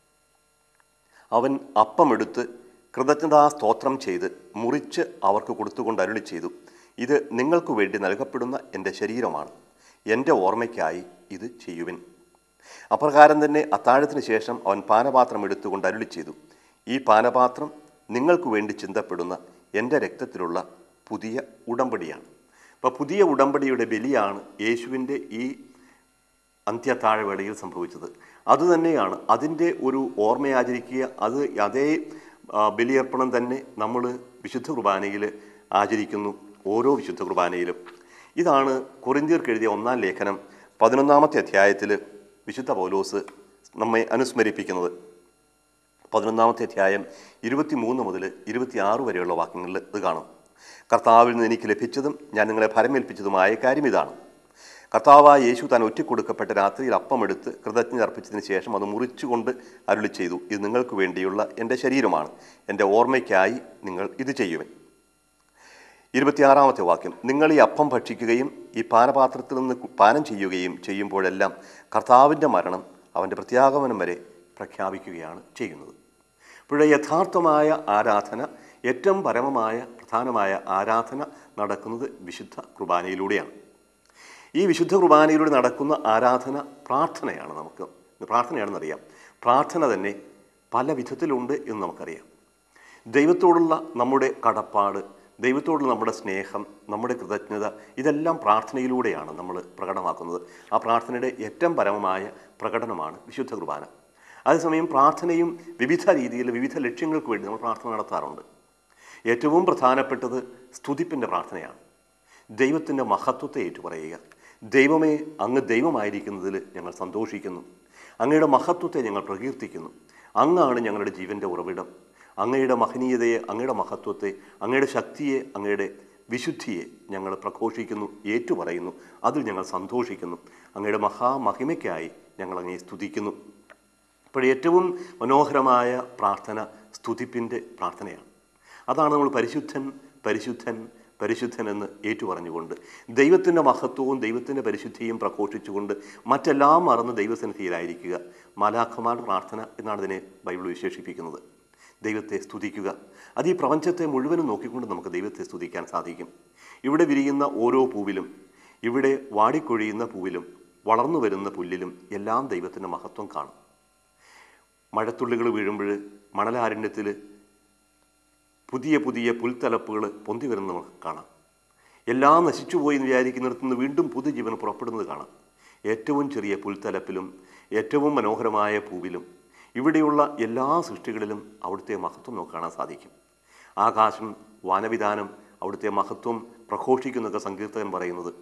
S1: അവൻ അപ്പമെടുത്ത് കൃതജ്ഞതാ സ്തോത്രം ചെയ്ത് മുറിച്ച് അവർക്ക് കൊടുത്തുകൊണ്ട് അരുളി ചെയ്തു ഇത് നിങ്ങൾക്ക് വേണ്ടി നൽകപ്പെടുന്ന എൻ്റെ ശരീരമാണ് എൻ്റെ ഓർമ്മയ്ക്കായി ഇത് ചെയ്യുവിൻ അപ്രകാരം തന്നെ അത്താഴത്തിന് ശേഷം അവൻ പാനപാത്രം എടുത്തുകൊണ്ട് അരുളി ചെയ്തു ഈ പാനപാത്രം നിങ്ങൾക്ക് വേണ്ടി ചിന്തപ്പെടുന്ന എൻ്റെ രക്തത്തിലുള്ള പുതിയ ഉടമ്പടിയാണ് അപ്പോൾ പുതിയ ഉടമ്പടിയുടെ ബലിയാണ് യേശുവിൻ്റെ ഈ അന്ത്യത്താഴവേളയിൽ സംഭവിച്ചത് അതുതന്നെയാണ് അതിൻ്റെ ഒരു ഓർമ്മയാചരിക്കുക അത് അതേ ആ, ബലിയർപ്പണം തന്നെ നമ്മൾ വിശുദ്ധ കുർബാനയിൽ ആചരിക്കുന്നു ഓരോ വിശുദ്ധ കുർബാനയിലും ഇതാണ് കൊറിന്തിയർക്ക് എഴുതിയ ഒന്നാം ലേഖനം പതിനൊന്നാമത്തെ അധ്യായത്തിൽ വിശുദ്ധ പൗലോസ് നമ്മെ അനുസ്മരിപ്പിക്കുന്നത് പതിനൊന്നാമത്തെ അധ്യായം ഇരുപത്തി മൂന്ന് മുതൽ ഇരുപത്തിയാറ് വരെയുള്ള വാക്യങ്ങളിൽ ഇത് കാണും കർത്താവിൽ നിന്ന് എനിക്ക് ലഭിച്ചതും ഞാൻ നിങ്ങളെ ഭരമേൽപ്പിച്ചതുമായ കാര്യം ഇതാണ് കർത്താവായ യേശു താൻ ഒറ്റക്കൊടുക്കപ്പെട്ട രാത്രിയിൽ അപ്പമെടുത്ത് കൃതജ്ഞത അർപ്പിച്ചതിന് ശേഷം അത് മുറിച്ചുകൊണ്ട് അരുളി ചെയ്തു ഇത് നിങ്ങൾക്ക് വേണ്ടിയുള്ള എൻ്റെ ശരീരമാണ് എൻ്റെ ഓർമ്മയ്ക്കായി നിങ്ങൾ ഇത് ചെയ്യുവൻ ഇരുപത്തിയാറാമത്തെ വാക്യം നിങ്ങൾ ഈ അപ്പം ഭക്ഷിക്കുകയും ഈ പാനപാത്രത്തിൽ നിന്ന് കു- പാനം ചെയ്യുകയും ചെയ്യുമ്പോഴെല്ലാം കർത്താവിൻ്റെ മരണം അവൻ്റെ പ്രത്യാഗമനം വരെ പ്രഖ്യാപിക്കുകയാണ് ചെയ്യുന്നത് ഇപ്പോഴേ യഥാർത്ഥമായ ആരാധന ഏറ്റവും പരമമായ പ്രധാനമായ ആരാധന നടക്കുന്നത് വിശുദ്ധ കുർബാനയിലൂടെയാണ് ഈ വിശുദ്ധ കുർബാനയിലൂടെ നടക്കുന്ന ആരാധന പ്രാർത്ഥനയാണ് നമുക്ക് പ്രാർത്ഥനയാണെന്നറിയാം പ്രാർത്ഥന തന്നെ പല വിധത്തിലുണ്ട് എന്ന് നമുക്കറിയാം ദൈവത്തോടുള്ള നമ്മുടെ കടപ്പാട് ദൈവത്തോടുള്ള നമ്മുടെ സ്നേഹം നമ്മുടെ കൃതജ്ഞത ഇതെല്ലാം പ്രാർത്ഥനയിലൂടെയാണ് നമ്മൾ പ്രകടമാക്കുന്നത് ആ പ്രാർത്ഥനയുടെ ഏറ്റവും പരമമായ പ്രകടനമാണ് വിശുദ്ധ കുർബാന അതേസമയം പ്രാർത്ഥനയും വിവിധ രീതിയിൽ വിവിധ ലക്ഷ്യങ്ങൾക്ക് വേണ്ടി നമ്മൾ പ്രാർത്ഥന നടത്താറുണ്ട് ഏറ്റവും പ്രധാനപ്പെട്ടത് സ്തുതിപ്പിൻ്റെ പ്രാർത്ഥനയാണ് ദൈവത്തിൻ്റെ മഹത്വത്തെ ഏറ്റുപറയുക ദൈവമേ അങ്ങ് ദൈവമായിരിക്കുന്നതിൽ ഞങ്ങൾ സന്തോഷിക്കുന്നു അങ്ങയുടെ മഹത്വത്തെ ഞങ്ങൾ പ്രകീർത്തിക്കുന്നു അങ്ങാണ് ഞങ്ങളുടെ ജീവൻ്റെ ഉറവിടം അങ്ങയുടെ മഹനീയതയെ അങ്ങയുടെ മഹത്വത്തെ അങ്ങയുടെ ശക്തിയെ അങ്ങയുടെ വിശുദ്ധിയെ ഞങ്ങൾ പ്രഘോഷിക്കുന്നു ഏറ്റുപറയുന്നു അതിൽ ഞങ്ങൾ സന്തോഷിക്കുന്നു അങ്ങയുടെ മഹാമഹിമയ്ക്കായി ഞങ്ങൾ അങ്ങേ സ്തുതിക്കുന്നു അപ്പോൾ ഏറ്റവും മനോഹരമായ പ്രാർത്ഥന സ്തുതിപ്പിൻ്റെ പ്രാർത്ഥനയാണ് അതാണ് നമ്മൾ പരിശുദ്ധൻ പരിശുദ്ധൻ പരിശുദ്ധൻ എന്ന് ഏറ്റുപറഞ്ഞുകൊണ്ട് ദൈവത്തിൻ്റെ മഹത്വവും ദൈവത്തിൻ്റെ പരിശുദ്ധിയും പ്രഘോഷിച്ചുകൊണ്ട് മറ്റെല്ലാം മറന്ന് ദൈവസന്നിധിയിലായിരിക്കുക മാലാഖമാരുടെ പ്രാർത്ഥന എന്നാണ് ഇതിനെ ബൈബിൾ വിശേഷിപ്പിക്കുന്നത് ദൈവത്തെ സ്തുതിക്കുക അത് ഈ പ്രപഞ്ചത്തെ മുഴുവനും നോക്കിക്കൊണ്ട് നമുക്ക് ദൈവത്തെ സ്തുതിക്കാൻ സാധിക്കും ഇവിടെ വിരിയുന്ന ഓരോ പൂവിലും ഇവിടെ വാടിക്കൊഴിയുന്ന പൂവിലും വളർന്നു വരുന്ന പുല്ലിലും എല്ലാം ദൈവത്തിൻ്റെ മഹത്വം കാണും മഴത്തുള്ളികൾ വീഴുമ്പോൾ മണലാരണ്യത്തിൽ പുതിയ പുതിയ പുൽത്തലപ്പുകൾ പൊന്തി വരുന്നത് നമുക്ക് കാണാം എല്ലാം നശിച്ചുപോയി എന്ന് വിചാരിക്കുന്നിടത്തു നിന്ന് വീണ്ടും പുതുജീവൻ പുറപ്പെടുന്നത് കാണാം ഏറ്റവും ചെറിയ പുൽത്തലപ്പിലും ഏറ്റവും മനോഹരമായ പൂവിലും ഇവിടെയുള്ള എല്ലാ സൃഷ്ടികളിലും അവിടുത്തെ മഹത്വം നമുക്ക് കാണാൻ സാധിക്കും ആകാശം വാനവിധാനം അവിടുത്തെ മഹത്വം പ്രഘോഷിക്കുന്നൊക്കെ സങ്കീർത്തകൻ പറയുന്നത്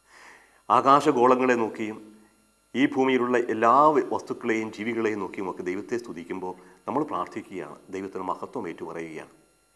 S1: ആകാശഗോളങ്ങളെ നോക്കിയും ഈ ഭൂമിയിലുള്ള എല്ലാ വസ്തുക്കളെയും ജീവികളെയും നോക്കിയും ഒക്കെ ദൈവത്തെ സ്തുതിക്കുമ്പോൾ നമ്മൾ പ്രാർത്ഥിക്കുകയാണ് ദൈവത്തിന് മഹത്വം ഏറ്റുപറയുകയാണ്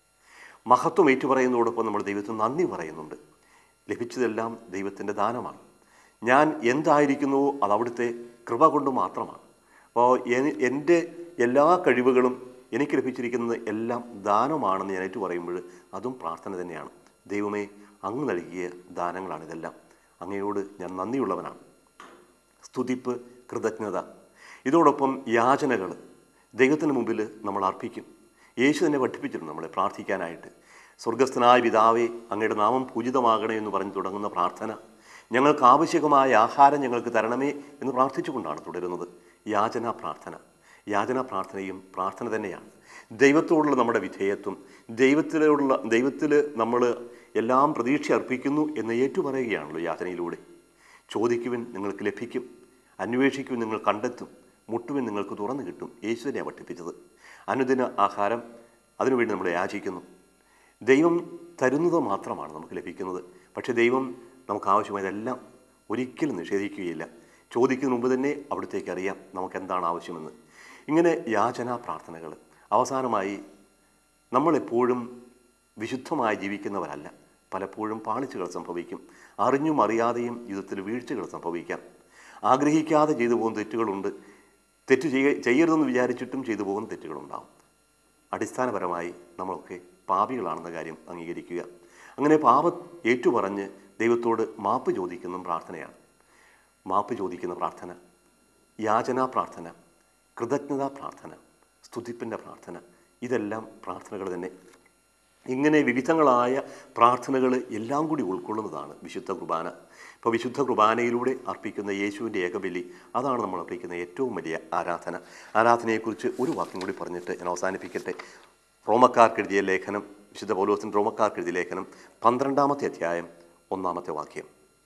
S1: മഹത്വം ഏറ്റുപറയുന്നതോടൊപ്പം നമ്മൾ ദൈവത്തിന് നന്ദി പറയുന്നുണ്ട് ലഭിച്ചതെല്ലാം ദൈവത്തിൻ്റെ ദാനമാണ് ഞാൻ എന്തായിരിക്കുന്നുവോ അത് അവിടുത്തെ കൃപ കൊണ്ട് മാത്രമാണ് അപ്പോൾ എൻ്റെ എല്ലാ കഴിവുകളും എനിക്ക് ലഭിച്ചിരിക്കുന്നത് എല്ലാം ദാനമാണെന്ന് ഞാൻ ഏറ്റു പറയുമ്പോൾ അതും പ്രാർത്ഥന തന്നെയാണ് ദൈവമേ അങ്ങ് നൽകിയ ദാനങ്ങളാണിതെല്ലാം അങ്ങയോട് ഞാൻ നന്ദിയുള്ളവനാണ് സ്തുതിപ്പ് കൃതജ്ഞത ഇതോടൊപ്പം യാചനകൾ ദൈവത്തിന് മുമ്പിൽ നമ്മൾ അർപ്പിക്കും യേശു തന്നെ പഠിപ്പിച്ചിട്ടുണ്ട് നമ്മളെ പ്രാർത്ഥിക്കാനായിട്ട് സ്വർഗസ്ഥനായ പിതാവേ അങ്ങയുടെ നാമം പൂജിതമാകണേ എന്ന് പറഞ്ഞു തുടങ്ങുന്ന പ്രാർത്ഥന ഞങ്ങൾക്ക് ആവശ്യകമായ ആഹാരം ഞങ്ങൾക്ക് തരണമേ എന്ന് പ്രാർത്ഥിച്ചുകൊണ്ടാണ് തുടരുന്നത് യാചനാ പ്രാർത്ഥന യാചനാ പ്രാർത്ഥനയും പ്രാർത്ഥന തന്നെയാണ് ദൈവത്തോടുള്ള നമ്മുടെ വിധേയത്വം ദൈവത്തിലുള്ള ദൈവത്തിൽ നമ്മൾ എല്ലാം പ്രതീക്ഷ അർപ്പിക്കുന്നു എന്ന് ഏറ്റുപറയുകയാണല്ലോ യാചനയിലൂടെ ചോദിക്കുവിൻ നിങ്ങൾക്ക് ലഭിക്കും അന്വേഷിക്കുവിൻ നിങ്ങൾ കണ്ടെത്തും മുട്ടുവിൻ നിങ്ങൾക്ക് തുറന്നു കിട്ടും യേശുവിനെയാണ് പഠിപ്പിച്ചത് അനുദിന ആഹാരം അതിനുവേണ്ടി നമ്മൾ യാചിക്കുന്നു ദൈവം തരുന്നത് മാത്രമാണ് നമുക്ക് ലഭിക്കുന്നത് പക്ഷേ ദൈവം നമുക്ക് ആവശ്യമായതെല്ലാം ഒരിക്കലും നിഷേധിക്കുകയില്ല ചോദിക്കുന്നതിന് മുമ്പ് തന്നെ അവിടത്തേക്ക് അറിയാം നമുക്ക് എന്താണ് ആവശ്യമെന്ന് ഇങ്ങനെ യാചനാ പ്രാർത്ഥനകൾ അവസാനമായി നമ്മളെപ്പോഴും വിശുദ്ധമായി ജീവിക്കുന്നവരല്ല പലപ്പോഴും പാളിച്ചകൾ സംഭവിക്കും അറിഞ്ഞും അറിയാതെയും ജീവിതത്തിൽ വീഴ്ചകൾ സംഭവിക്കാം ആഗ്രഹിക്കാതെ ചെയ്തു പോകുന്ന തെറ്റുകളുണ്ട് തെറ്റ് ചെയ്യ ചെയ്യരുതെന്ന് വിചാരിച്ചിട്ടും ചെയ്തു പോകുന്ന തെറ്റുകളുണ്ടാവും അടിസ്ഥാനപരമായി നമ്മളൊക്കെ പാപികളാണെന്ന കാര്യം അംഗീകരിക്കുക അങ്ങനെ പാപ ഏറ്റുപറഞ്ഞ് ദൈവത്തോട് മാപ്പ് ചോദിക്കുന്ന പ്രാർത്ഥനയാണ് മാപ്പ് ചോദിക്കുന്ന പ്രാർത്ഥന യാചനാ പ്രാർത്ഥന കൃതജ്ഞതാ പ്രാർത്ഥന സ്തുതിപ്പിൻ്റെ പ്രാർത്ഥന ഇതെല്ലാം പ്രാർത്ഥനകൾ തന്നെ ഇങ്ങനെ വിവിധങ്ങളായ പ്രാർത്ഥനകൾ എല്ലാം കൂടി ഉൾക്കൊള്ളുന്നതാണ് വിശുദ്ധ കുർബാന ഇപ്പോൾ വിശുദ്ധ കുർബാനയിലൂടെ അർപ്പിക്കുന്ന യേശുവിൻ്റെ ഏകബലി അതാണ് നമ്മൾ അർപ്പിക്കുന്ന ഏറ്റവും വലിയ ആരാധന ആരാധനയെക്കുറിച്ച് ഒരു വാക്യം കൂടി പറഞ്ഞിട്ട് ഞാൻ അവസാനിപ്പിക്കട്ടെ റോമക്കാർക്ക് എഴുതിയ ലേഖനം വിശുദ്ധ പൗലോസിൻ റോമക്കാർക്ക് എഴുതിയ ലേഖനം പന്ത്രണ്ടാമത്തെ അധ്യായം ഒന്നാമത്തെ വാക്യം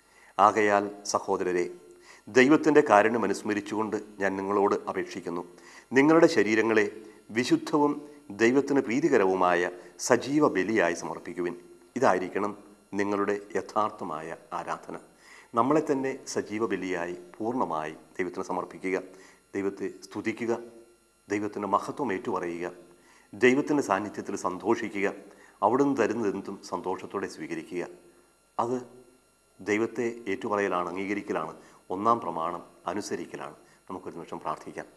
S1: ആകയാൽ സഹോദരരെ ദൈവത്തിൻ്റെ കാരുണ്യം അനുസ്മരിച്ചുകൊണ്ട് ഞാൻ നിങ്ങളോട് അപേക്ഷിക്കുന്നു നിങ്ങളുടെ ശരീരങ്ങളെ വിശുദ്ധവും ദൈവത്തിന് പ്രീതികരവുമായ സജീവ ബലിയായി സമർപ്പിക്കുവിൻ ഇതായിരിക്കണം നിങ്ങളുടെ യഥാർത്ഥമായ ആരാധന നമ്മളെ തന്നെ സജീവ ബലിയായി പൂർണ്ണമായി ദൈവത്തിന് സമർപ്പിക്കുക ദൈവത്തെ സ്തുതിക്കുക ദൈവത്തിൻ്റെ മഹത്വം ഏറ്റുപറയുക ദൈവത്തിൻ്റെ സാന്നിധ്യത്തിൽ സന്തോഷിക്കുക അവിടുന്ന് തരുന്നതെന്തും സന്തോഷത്തോടെ സ്വീകരിക്കുക അത് ദൈവത്തെ ഏറ്റുപറയലാണ് അംഗീകരിക്കലാണ് ഒന്നാം പ്രമാണം അനുസരിക്കലാണ് നമുക്കൊരു നിമിഷം പ്രാർത്ഥിക്കാം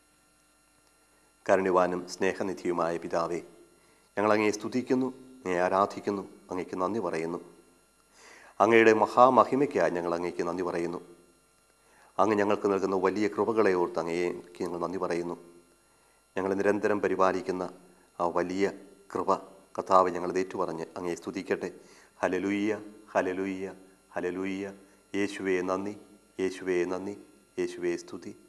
S1: കാരുണ്യവാനും സ്നേഹനിധിയുമായ പിതാവേ ഞങ്ങൾ അങ്ങയെ സ്തുതിക്കുന്നു അങ്ങയെ ആരാധിക്കുന്നു അങ്ങയ്ക്ക് നന്ദി പറയുന്നു അങ്ങയുടെ മഹാമഹിമയ്ക്കായി ഞങ്ങൾ അങ്ങയ്ക്ക് നന്ദി പറയുന്നു അങ്ങ് ഞങ്ങൾക്ക് നൽകുന്ന വലിയ കൃപകളെ ഓർത്ത് അങ്ങേക്ക് ഞങ്ങൾ നന്ദി പറയുന്നു ഞങ്ങൾ നിരന്തരം പരിപാലിക്കുന്ന ആ വലിയ കൃപ കഥാവ് ഞങ്ങൾ ഏറ്റുപറഞ്ഞ് അങ്ങയെ സ്തുതിക്കട്ടെ ഹലലുയ്യ ഹലലുയ്യ ഹലലുയ്യ യേശുവേ നന്ദി യേശുവേ നന്ദി യേശുവേ സ്തുതി